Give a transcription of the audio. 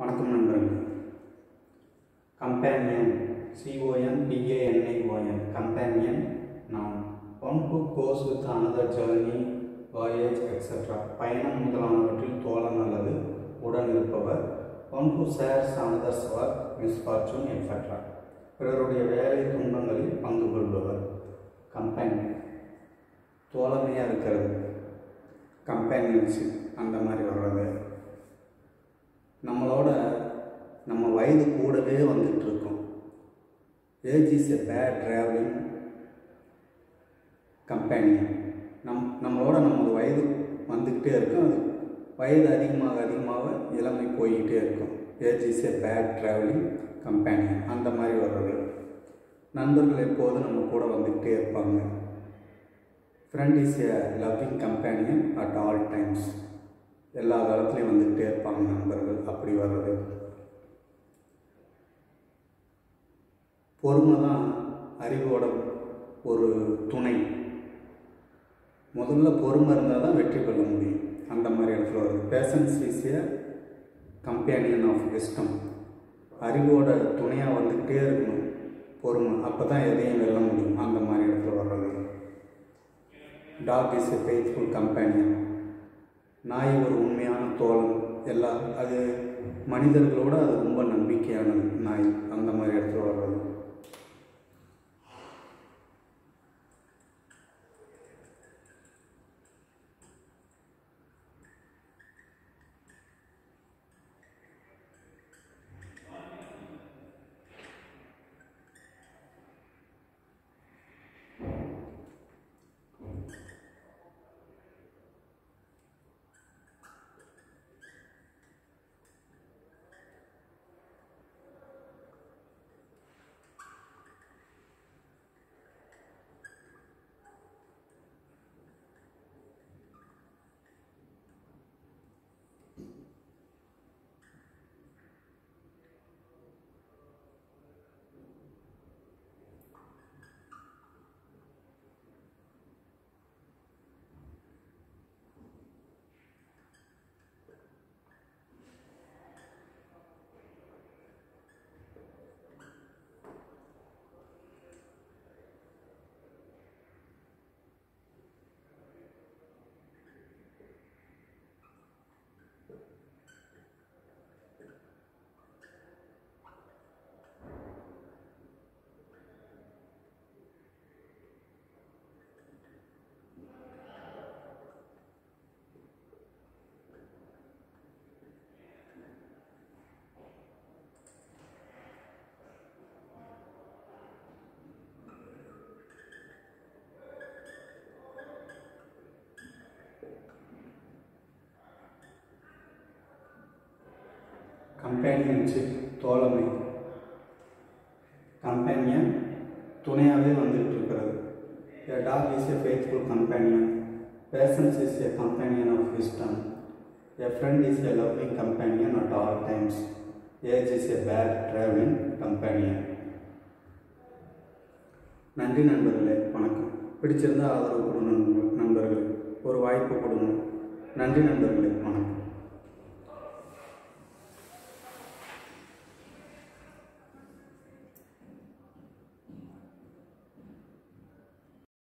வணக்கம் நண்பர்களே companion C O N P A N I O N companion நான் one who goes with another journey voyage etcetera பயணம் முதலானவற்றில் தோழன் அல்லது உடன் இருப்பவர் one who shares another's work misfortune etcetera பிறருடைய வேலை துன்பங்களில் பங்கு கொள்பவர் கம்பேனியன் தோழமையாக இருக்கிறது கம்பேனியன்ஷிப் அந்த மாதிரி வர்றது நம்மளோட நம்ம வயது கூடவே வந்துட்டு இருக்கோம் age is a bad travelling companion நம் நம்மளோட நம்ம வயது வந்துக்கிட்டே இருக்கும் அது வயது அதிகமாக அதிகமாக இளமை போய்கிட்டே இருக்கும் age is a bad travelling companion அந்த மாதிரி வர்றது நண்பர்கள் எப்போதும் நம்ம கூட வந்துக்கிட்டே இருப்பாங்க friend is a loving companion at all times எல்லா காலத்துலேயும் வந்துக்கிட்டே இருப்பாங்க நண்பர்கள் அப்படி வர்றது பொறுமை தான் அறிவோட ஒரு துணை முதல்ல பொறுமை இருந்தால் தான் வெற்றி கொள்ள முடியும் அந்த மாதிரி இடத்துல வருது patience is a companion of wisdom அறிவோட துணையாக வந்துக்கிட்டே இருக்கணும் பொறுமை அப்போ தான் எதையும் வெல்ல முடியும் அந்த மாதிரி இடத்துல வர்றது dog is a faithful companion நாய் ஒரு உண்மையான தோழன் எல்லா அது மனிதர்களோட அது ரொம்ப நம்பிக்கையானது நாய் அந்த மாதிரி இடத்துல வர்றது கம்பேனியன்ஷிப் தோழமை கம்பேனியன் துணையாகவே வந்துட்டு இருக்கிறது a dog is a faithful companion patience is a companion of wisdom a friend is a loving companion at all times age is a bad travelling companion நன்றி நண்பர்களே வணக்கம் பிடிச்சிருந்தா ஆதரவு கொடுங்க நண்பர்களே ஒரு வாய்ப்பு கொடுங்க நன்றி நண்பர்களே வணக்கம்